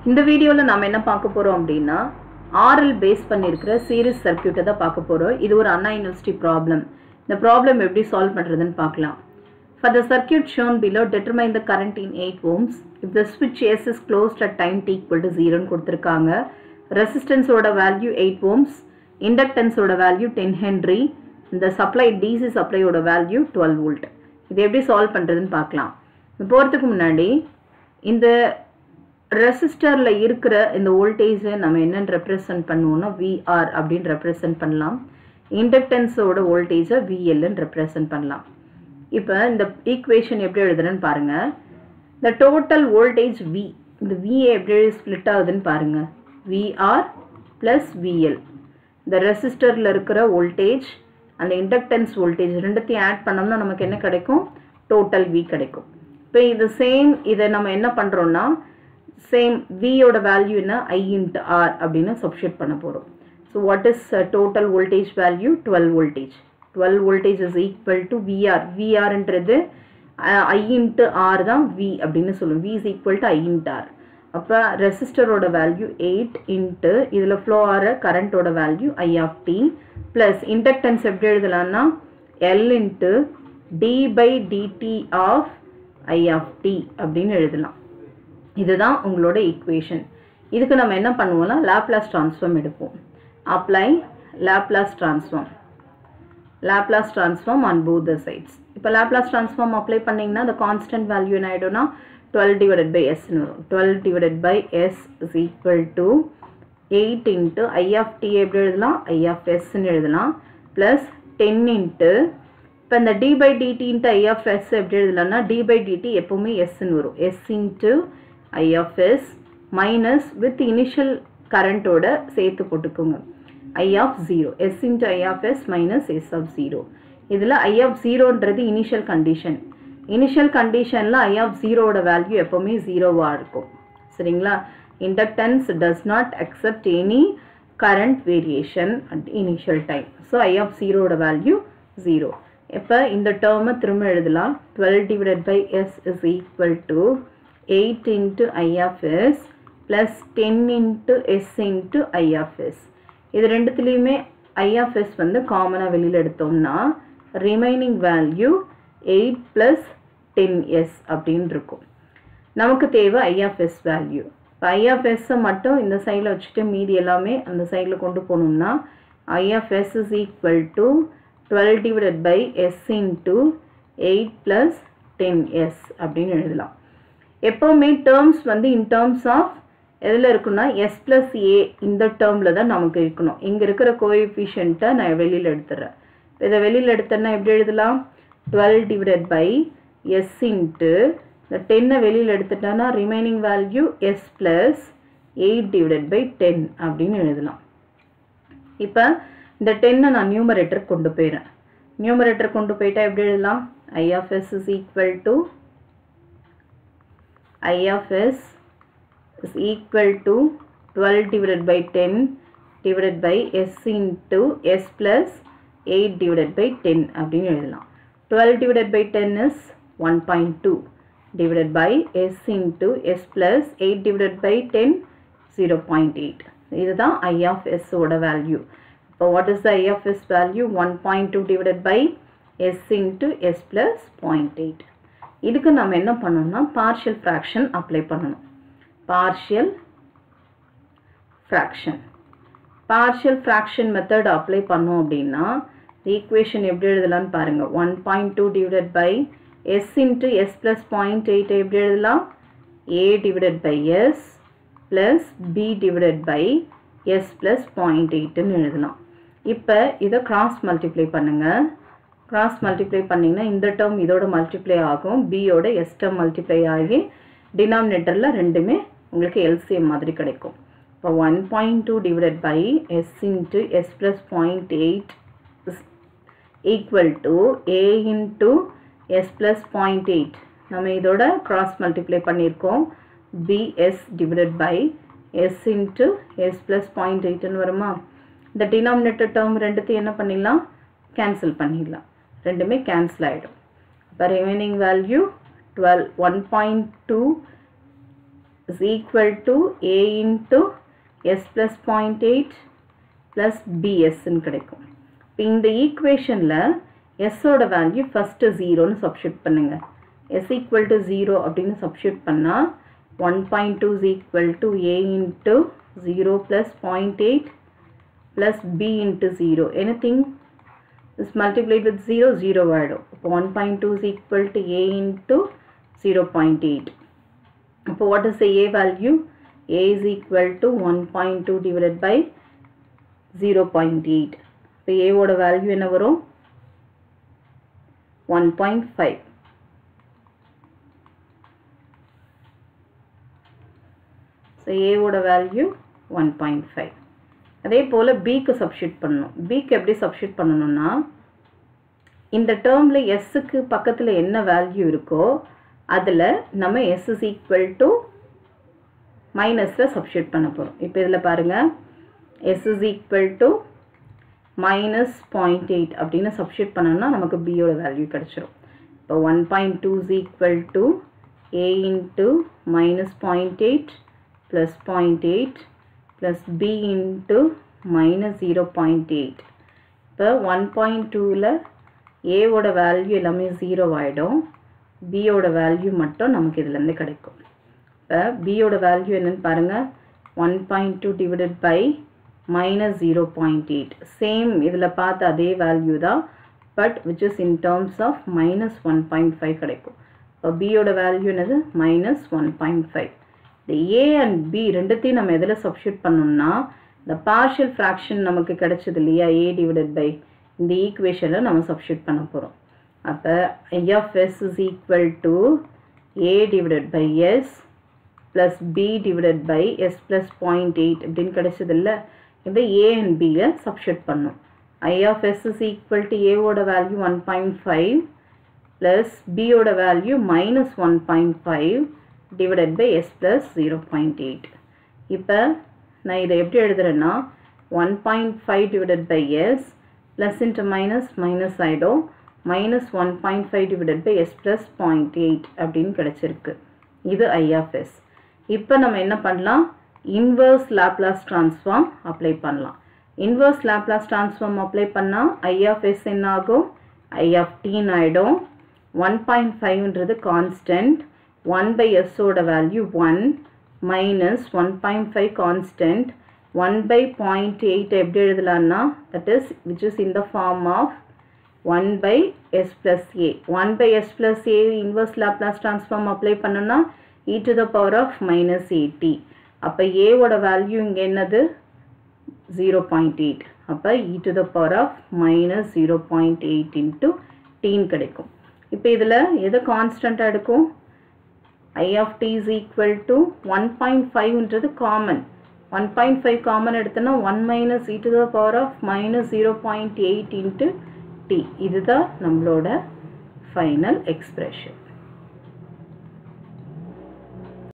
இந்த வீடியோவில் நாம் என்ன பார்க்க போகிறோம் அப்படின்னா ஆர்எல் பேஸ் பண்ணியிருக்கிற சீரிஸ் சர்க்கியூட்டை தான் பார்க்க போகிறோம் இது ஒரு அண்ணா யூனிவர்சிட்டி ப்ராப்ளம் இந்த ப்ராப்ளம் எப்படி சால்வ் பண்ணுறதுன்னு பார்க்கலாம் for the circuit shown below determine the current in 8 ohms if the switch S is closed at time t equal to 0 கொடுத்துருக்காங்க ரெசிஸ்டன்ஸோட வேல்யூ எயிட் ஓம்ஸ் இண்டக்டன்ஸோட வேல்யூ டென் ஹென்ரி இந்த supply DC சப்ளையோட value twelve volt இது எப்படி solve பண்ணுறதுன்னு பார்க்கலாம் இது போகிறதுக்கு முன்னாடி இந்த ரெசிஸ்டரில் இருக்கிற இந்த வோல்டேஜை நம்ம என்னென்னு ரெப்ரசன்ட் பண்ணுவோம்னா விஆர் அப்படின்னு ரெப்ரசன்ட் பண்ணலாம் இண்டக்டன்ஸோட வோல்டேஜை விஎல்னு ரெப்ரசன்ட் பண்ணலாம் இப்போ இந்த ஈக்குவேஷன் எப்படி எழுதுறேன்னு பாருங்க இந்த டோட்டல் வோல்டேஜ் வி இந்த விஏ எப்படி ஸ்ப்ளிட் ஆகுதுன்னு பாருங்க விஆர் ப்ளஸ் விஎல் இந்த ரெசிஸ்டரில் இருக்கிற வோல்டேஜ் அந்த இண்டக்டன்ஸ் வோல்டேஜ் ரெண்டுத்தையும் ஆட் பண்ணோம்னா நமக்கு என்ன கிடைக்கும் டோட்டல் வி கிடைக்கும் இப்போ இது சேம் இதை நம்ம என்ன பண்ணுறோம்னா சேம் வியோட வேல்யூ என்ன ஐ இன்ட்டு ஆர் அப்படின்னு சப்ஸ்டியூட் பண்ண போகிறோம் so what is total voltage value twelve voltage twelve voltage is equal to V R விஆர்ன்றது ஐ இன்ட்டு ஆர் தான் வி அப்படின்னு சொல்லுவோம் V is equal to I into R அப்போ ரெசிஸ்டரோட வேல்யூ எயிட் இன்ட்டு இதில் ஃப்ளோ ஆகிற கரண்ட்டோட value I of T plus inductance எப்படி எழுதலாம்னா L into D by D T of I of T அப்படின்னு எழுதலாம் இதுதான் உங்களோட ஈக்குவேஷன் இதுக்கு நம்ம என்ன பண்ணுவோம்னா லாப்லாஸ் ட்ரான்ஸ்ஃபார்ம் எடுப்போம் apply Laplace transform Laplace transform on both the sides இப்போ லாப்லாஸ் ட்ரான்ஸ்ஃபார்ம் அப்ளை பண்ணிங்கன்னா அந்த கான்ஸ்டன்ட் வேல்யூ என்ன ஆகிடும்னா டுவெல் டிவைடட் பை எஸ்ன்னு வரும் twelve divided by S is equal to eight into I of T எப்படி எழுதலாம் I of எஸ்ன்னு எழுதலாம் ப்ளஸ் டென் இன்ட்டு இப்போ இந்த D by D T into I of S எப்படி எழுதலாம்னா டி பை டிடி எப்போவுமே எஸ்ன்னு வரும் S into I of S minus with initial கரண்ட்டோட சேர்த்து போட்டுக்கோங்க I of zero S into I of S minus S of zero இதில் ஐ ஆஃப் ஜீரோன்றது இனிஷியல் கண்டிஷன் இனிஷியல் கண்டிஷனில் ஐ ஆஃப் ஜீரோவோட வேல்யூ எப்போவுமே ஜீரோவாக இருக்கும் சரிங்களா inductance does not accept any current variation at initial time so I of ஜீரோவோட value zero இப்போ இந்த டேர்மை திரும்ப எழுதலாம் twelve divided by S is equal to eight into I of S plus ten into S into I of S இது ரெண்டுத்துலேயுமே I of S வந்து காமனாக வெளியில் எடுத்தோம்னா remaining value eight plus ten S அப்படின்னு இருக்கும் நமக்கு தேவை ஐ ஆஃப் எஸ் வேல்யூ இப்போ ஐ ஆஃப் எஸ்ஸை மட்டும் இந்த சைடில் வச்சுட்டு மீதி எல்லாமே அந்த சைடில் கொண்டு போகணும்னா I of S is equal to twelve divided by S into eight plus ten S அப்படின்னு எழுதலாம் எப்போவுமே டேர்ம்ஸ் வந்து இன் டேர்ம்ஸ் ஆஃப் எதில் இருக்குன்னா எஸ் ப்ளஸ் ஏ இந்த டேர்மில் தான் நமக்கு இருக்கணும் இங்கே இருக்கிற கோஎஃபிஷியண்ட்டை நான் வெளியில் எடுத்துடுறேன் இதை வெளியில் எடுத்தேன்னா எப்படி எழுதலாம் twelve divided by S into இந்த டென்னை வெளியில் எடுத்துட்டேன்னா remaining value S plus eight divided by ten அப்படின்னு எழுதலாம் இப்போ இந்த டென்னை நான் நியூமரேட்டர் கொண்டு போயிடுறேன் நியூமரேட்டர் கொண்டு போயிட்டா எப்படி எழுதலாம் I of S is equal to I of S is equal to 12 divided by 10 divided by s into s plus 8 divided by 10 அப்படின்னு எழுதலாம் 12 divided by 10 is 1.2 divided by s into s plus 8 divided by 10 0.8 இதுதான் i of s ஓட value இப்போ what is the i of s value 1.2 divided by s into s plus 0.8 இதுக்கு நம்ம என்ன பண்ணணும்னா partial fraction apply பண்ணணும் partial fraction partial fraction method apply பண்ணோம் அப்படின்னா ஈக்குவேஷன் எப்படி எழுதலாம்னு பாருங்க one point two divided by S into S plus point eight எப்படி எழுதலாம் A divided by S plus B divided by S plus point எயிட்டுன்னு எழுதலாம் இப்போ இதை கிராஸ் மல்டிப்ளை பண்ணுங்கள் கிராஸ் மல்டிப்ளை பண்ணிங்கன்னா இந்த டேர்ம் இதோட மல்டிப்ளை ஆகும் பியோட எஸ் டேர்ம் மல்டிப்ளை ஆகி டினாமினேட்டரில் ரெண்டுமே உங்களுக்கு எல்சிஎம் மாதிரி கிடைக்கும் இப்போ one point two divided by S into S plus point eight equal to A into S plus point eight நம்ம இதோட கிராஸ் மல்டிப்ளை பண்ணியிருக்கோம் B S divided by S into S plus point எயிட்னு வருமா இந்த டினாமினேட்டர் டேர்ம் ரெண்டுத்தையும் என்ன பண்ணிடலாம் cancel பண்ணிடலாம் ரெண்டுமே கேன்சல் ஆகிடும் இப்போ remaining value twelve one point two is equal to A into S plus point eight plus பிஎஸ்ன்னு கிடைக்கும் இப்போ இந்த ஈக்குவேஷனில் எஸ்ஸோட வேல்யூ ஃபஸ்ட்டு ஜீரோன்னு சப்ஸ்டியூட் பண்ணுங்கள் எஸ் ஈக்குவல் டு ஜீரோ அப்படின்னு சப்ஸ்டியூட் பண்ணால் one point two is equal to A into zero plus point eight plus b into 0 anything is multiplied with 0 0 ஆயிடும் அப்போ 1.2 is equal to a into 0.8 அப்போ what is the a value a is equal to 1.2 divided by 0.8 இப்போ a ஓட value என்ன வரும் 1.5 so a ஓட value 1.5 அதே போல் பிக்கு சப்ஸ்டியூட் பண்ணணும் பிக்கு எப்படி சப்ஸ்டியூட் பண்ணணும்னா இந்த டேர்மில் எஸ்ஸுக்கு பக்கத்தில் என்ன வேல்யூ இருக்கோ அதில் நம்ம எஸ் இஸ் ஈக்குவல் டு மைனஸில் சப்ஸ்டியூட் பண்ண போகிறோம் இப்போ இதில் பாருங்கள் S is equal to minus point eight அப்படின்னு சப்ஸ்டியூட் பண்ணோம்னா நமக்கு பியோட வேல்யூ கிடச்சிரும் இப்போ one point two is equal to A into minus point eight plus point eight plus b into minus 0.8 இப்போ 1.2ல a ஓட வேல்யூ எல்லாமே 0 ஆயிடும் b ஓட வேல்யூ மட்டும் நமக்கு இதுலேருந்து கிடைக்கும் இப்போ b ஓட வேல்யூ என்னன்னு பாருங்க 1.2 divided by minus 0.8 சேம் இதில் பார்த்த அதே வேல்யூ தான் but which is in terms of minus one point five கிடைக்கும் இப்போ பியோட வேல்யூ என்னது மைனஸ் ஒன் பாயிண்ட் ஃபைவ் இந்த ஏ அண்ட் பி ரெண்டுத்தையும் நம்ம எதில் சப்ஸ்டியூட் பண்ணோம்னா இந்த பார்ஷியல் ஃப்ராக்ஷன் நமக்கு கிடைச்சது இல்லையா ஏ டிவைடட் பை இந்த ஈக்குவேஷனில் நம்ம சப்ஸ்டியூட் பண்ண போகிறோம் அப்போ I of S is equal to A divided by S plus B divided by S plus point eight அப்படின்னு கிடைச்சது இல்லை இந்த ஏ அண்ட் பியில் சப்ஸ்டியூட் பண்ணும் I of S is equal to ஏவோட value one point five plus பியோட value minus one point five divided by s plus 0.8 இப்போ நான் இதை எப்படி எழுதுறேன்னா 1.5 divided by s plus into minus minus ஆயிடும் minus 1.5 divided by s plus 0.8 அப்படின்னு கிடைச்சிருக்கு இது i of s இப்போ நம்ம என்ன பண்ணலாம் inverse Laplace transform அப்ளை பண்ணலாம் inverse Laplace transform அப்ளை பண்ணால் i of s என்ன ஆகும் i of t ஆயிடும் 1.5ன்றது கான்ஸ்டன்ட் 1 by s ஓட value 1 minus one point five constant one by point eight எப்படி எழுதலாம்னா that is which is in the form of one by S plus A one by S plus A inverse Laplace transform apply பண்ணோன்னா E to the power of minus eighty அப்போ ஏவோட value இங்கே என்னது zero point eight அப்போ E to the power of minus zero point eight into டீன் கிடைக்கும் இப்போ இதில் எது கான்ஸ்டண்ட்டாக எடுக்கும் i of t is equal to 1.5ன்றது common 1.5 common எடுத்தனா 1 minus e to the power of minus 0.8 into t இதுதான் நம்மளோட final expression